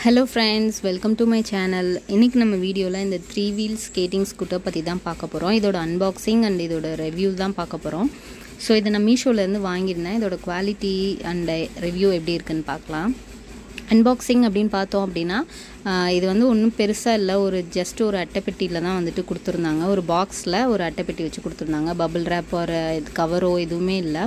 hello friends welcome to my channel இன்றைக்கி நம்ம வீடியோவில் இந்த த்ரீ வீல் ஸ்கேட்டிங் ஸ்கூட்டர் பற்றி தான் பார்க்க போகிறோம் இதோட அன்பாக்சிங் அண்ட் இதோட ரிவ்யூ தான் பார்க்க போகிறோம் ஸோ இதை நான் மீஷோலேருந்து வாங்கியிருந்தேன் இதோட குவாலிட்டி அண்ட் ரிவ்யூ எப்படி இருக்குன்னு பார்க்கலாம் அன்பாக்சிங் அப்படின்னு பார்த்தோம் அப்படின்னா ஆஹ் இது வந்து ஒன்றும் பெருசாக இல்லை ஒரு ஜஸ்ட் ஒரு அட்டைப்பெட்டியில் தான் வந்துட்டு கொடுத்துருந்தாங்க ஒரு பாக்ஸில் ஒரு அட்டைப்பெட்டி வச்சு கொடுத்துருந்தாங்க பபிள் ரேப் ஒரு இது கவரோ எதுவுமே இல்லை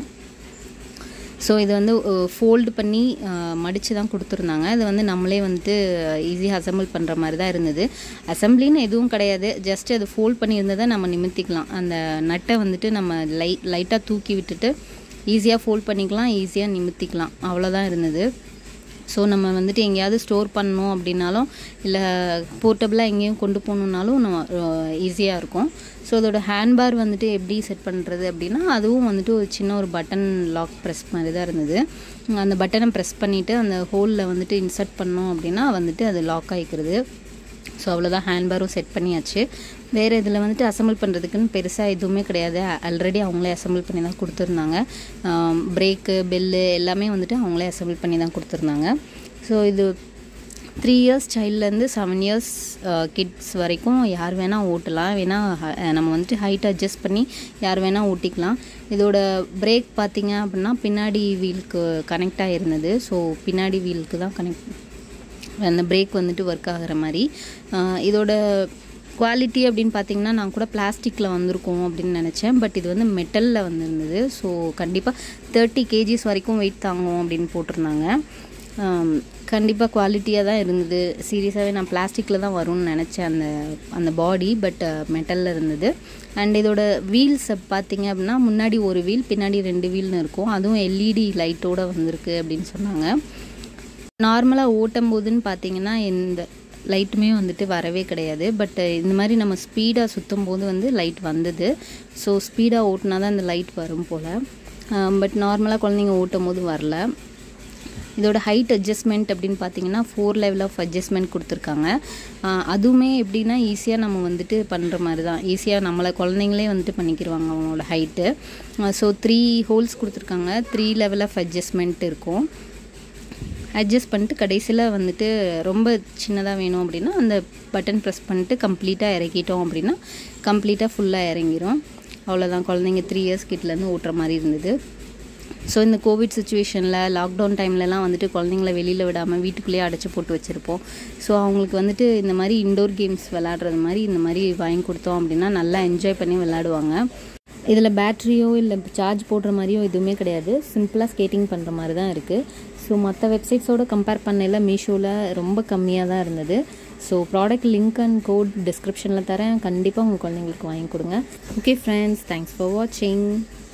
ஸோ இது வந்து ஃபோல்டு பண்ணி மடித்து தான் கொடுத்துருந்தாங்க இது வந்து நம்மளே வந்துட்டு ஈஸியாக அசம்பிள் பண்ணுற மாதிரி தான் இருந்தது அசம்பிளின்னு எதுவும் கிடையாது ஜஸ்ட் அது ஃபோல்ட் பண்ணி இருந்ததை நம்ம நிமித்திக்கலாம் அந்த நட்டை வந்துட்டு நம்ம லை லைட்டாக தூக்கி விட்டுட்டு ஈஸியாக ஃபோல்ட் பண்ணிக்கலாம் ஈஸியாக நிமித்திக்கலாம் அவ்வளோதான் இருந்தது ஸோ நம்ம வந்துட்டு எங்கேயாவது ஸ்டோர் பண்ணணும் அப்படின்னாலும் இல்லை போர்ட்டபிளாக எங்கேயும் கொண்டு போகணுன்னாலும் நம்ம ஈஸியாக இருக்கும் ஸோ அதோட ஹேண்ட்பார் வந்துட்டு எப்படி செட் பண்ணுறது அப்படின்னா அதுவும் வந்துட்டு ஒரு சின்ன ஒரு பட்டன் லாக் ப்ரெஸ் மாதிரி தான் இருந்தது அந்த பட்டனை ப்ரெஸ் பண்ணிவிட்டு அந்த ஹோலில் வந்துட்டு இன்சர்ட் பண்ணோம் அப்படின்னா வந்துட்டு அது லாக் ஆகிக்கிறது ஸோ அவ்வளோதான் ஹேண்ட்பாரும் செட் பண்ணியாச்சு வேறு இதில் வந்துட்டு அசம்பிள் பண்ணுறதுக்குன்னு பெருசாக எதுவுமே கிடையாது ஆல்ரெடி அவங்களே அசம்பிள் பண்ணி தான் கொடுத்துருந்தாங்க பிரேக்கு பெல்லு எல்லாமே வந்துட்டு அவங்களே அசம்பிள் பண்ணி தான் கொடுத்துருந்தாங்க ஸோ இது த்ரீ இயர்ஸ் சைல்ட்லேருந்து செவன் இயர்ஸ் கிட்ஸ் வரைக்கும் யார் வேணால் ஓட்டலாம் வேணால் நம்ம வந்துட்டு ஹைட் அட்ஜஸ்ட் பண்ணி யார் வேணால் ஓட்டிக்கலாம் இதோட பிரேக் பார்த்தீங்க அப்படின்னா பின்னாடி வீலுக்கு கனெக்ட் ஆகிருந்தது ஸோ பின்னாடி வீலுக்கு தான் கனெக்ட் அந்த பிரேக் வந்துட்டு ஒர்க் ஆகிற மாதிரி இதோட குவாலிட்டி அப்படின்னு பார்த்தீங்கன்னா நான் கூட பிளாஸ்டிக்கில் வந்திருக்கோம் அப்படின்னு நினச்சேன் பட் இது வந்து மெட்டலில் வந்திருந்தது ஸோ கண்டிப்பாக தேர்ட்டி கேஜிஸ் வரைக்கும் வெயிட் தாங்கும் அப்படின்னு போட்டிருந்தாங்க கண்டிப்பாக குவாலிட்டியாக தான் இருந்தது சீரியஸாகவே நான் பிளாஸ்டிக்கில் தான் வரும்னு நினச்சேன் அந்த அந்த பாடி பட் மெட்டலில் இருந்தது அண்ட் இதோட வீல்ஸ் பார்த்தீங்க அப்படின்னா முன்னாடி ஒரு வீல் பின்னாடி ரெண்டு வீல்னு இருக்கும் அதுவும் எல்இடி லைட்டோடு வந்திருக்கு அப்படின்னு சொன்னாங்க நார்மலாக ஓட்டும் போதுன்னு பார்த்தீங்கன்னா எந்த லைட்டுமே வந்துட்டு வரவே கிடையாது பட் இந்த மாதிரி நம்ம ஸ்பீடாக சுற்றும் போது வந்து லைட் வந்தது ஸோ ஸ்பீடாக ஓட்டினா தான் இந்த லைட் வரும் போல் பட் நார்மலாக குழந்தைங்க ஓட்டும் போது வரல இதோட ஹைட் அட்ஜஸ்ட்மெண்ட் அப்படின்னு பார்த்தீங்கன்னா ஃபோர் லெவல் ஆஃப் அட்ஜஸ்ட்மெண்ட் கொடுத்துருக்காங்க அதுவுமே எப்படின்னா ஈஸியாக நம்ம வந்துட்டு பண்ணுற மாதிரி தான் ஈஸியாக நம்மளை குழந்தைங்களே வந்துட்டு பண்ணிக்கிடுவாங்க அவங்களோட ஹைட்டு ஸோ த்ரீ ஹோல்ஸ் கொடுத்துருக்காங்க த்ரீ லெவல் ஆஃப் அட்ஜஸ்ட்மெண்ட் இருக்கும் அட்ஜஸ்ட் பண்ணிட்டு கடைசியில் வந்துட்டு ரொம்ப சின்னதாக வேணும் அப்படின்னா அந்த பட்டன் ப்ரெஸ் பண்ணிட்டு கம்ப்ளீட்டாக இறக்கிட்டோம் அப்படின்னா கம்ப்ளீட்டாக ஃபுல்லாக இறங்கிரும் அவ்வளோதான் குழந்தைங்க த்ரீ இயர்ஸ் கிட்டலேருந்து ஓட்டுற மாதிரி இருந்தது ஸோ இந்த கோவிட் சுச்சுவேஷனில் லாக்டவுன் டைம்லலாம் வந்துட்டு குழந்தைங்கள வெளியில் விடாமல் வீட்டுக்குள்ளேயே அடைச்சி போட்டு வச்சுருப்போம் ஸோ அவங்களுக்கு வந்துட்டு இந்த மாதிரி இண்டோர் கேம்ஸ் விளாடுறது மாதிரி இந்த மாதிரி வாங்கி கொடுத்தோம் அப்படின்னா நல்லா என்ஜாய் பண்ணி விளாடுவாங்க இதில் பேட்ரியோ இல்லை சார்ஜ் போடுற மாதிரியோ எதுவுமே கிடையாது சிம்பிளாக ஸ்கேட்டிங் பண்ணுற மாதிரி தான் இருக்குது ஸோ மற்ற வெப்சைட்ஸோடு கம்பேர் பண்ணல மீஷோவில் ரொம்ப கம்மியாக தான் இருந்தது so product link and code டிஸ்கிரிப்ஷனில் தரேன் கண்டிப்பாக உங்கள் குழந்தைங்களுக்கு வாங்கி கொடுங்க ஓகே ஃப்ரெண்ட்ஸ் தேங்க்ஸ் ஃபார் வாட்சிங்